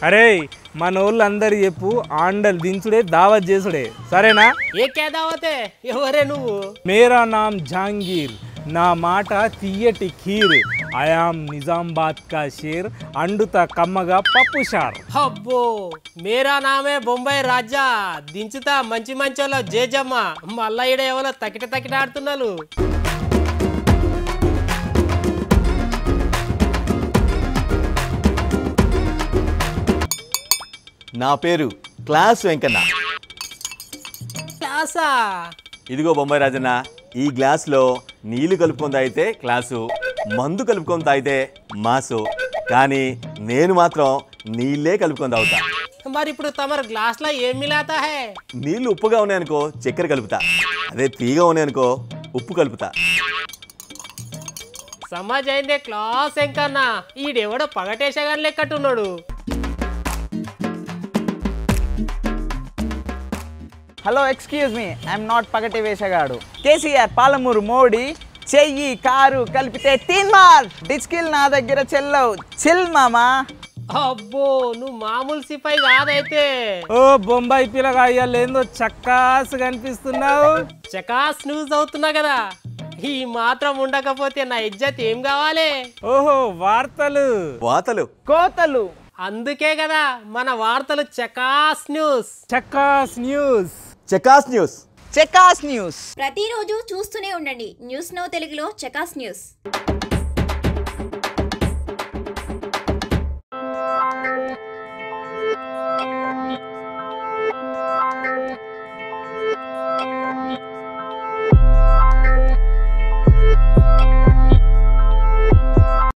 అరే మనోళ్ళందరు చెప్పు ఆండల్ దించుడే దావత్ చేసుడే సరేనా ఏ కేదావతే ఎవరే నువ్వు మేరా నామ్ జహాంగీర్ నా మాట తీయటి ఖీర్ ఆయాం నిజామాబాద్ కా షేర్ అండుత కమ్మగా పప్పు షార్ అబ్బో మేరా నామే బొంబాయి రాజా దించుతా మంచి మంచోళ్ళ జేజమ్మ మళ్ళా ఈడ ఎవరో తకిట తకిట ఆడుతున్నారు నా పేరు క్లాస్ వెంకన్న క్లాసా ఇదిగో బొంబాయి రాజన్న ఈ గ్లాస్లో నీళ్లు కలుపుకొని తాగితే క్లాసు మందు కలుపుకొని తాగితే మాసు కానీ నేను మాత్రం నీళ్ళే కలుపుకొని తాగుతా మరి ఇప్పుడు తమరు గ్లాస్లో ఏం మిలాతా హే నీళ్లు ఉప్పుగా ఉన్నాయనుకో చక్కెర కలుపుతా అదే తీగా ఉన్నాయనుకో ఉప్పు కలుపుతా సమాజ్ అయిందే క్లాస్ ఎంకన్నా ఈడెవడో పగటేసగాని లెక్కట్టున్నాడు hello excuse me I'm not పగటి వేషగాడు కేసీఆర్ పాలమూరు మోడీ చెయ్యి కారు కలిపితే తీన్ మార్ డిస్కిల్ నా దగ్గర చెల్లవు చిల్ మామా అబ్బో నువ్వు మామూలు సిపాయి కాదైతే ఓ బొంబాయి పిల్లగా అయ్యాలేందో చక్కాసు కనిపిస్తున్నావు చకాస్ న్యూస్ అవుతున్నా కదా ఈ మాత్రం ఉండకపోతే నా ఇజ్జత్ ఏం కావాలి ఓహో వార్తలు వాతలు కోతలు అందుకే కదా మన వార్తలు Chakkas news Chakkas news Chakkas news Chakkas news ప్రతిరోజు చూస్తూనే ఉండండి న్యూస్ నో తెలుగులో చకాస్ న్యూస్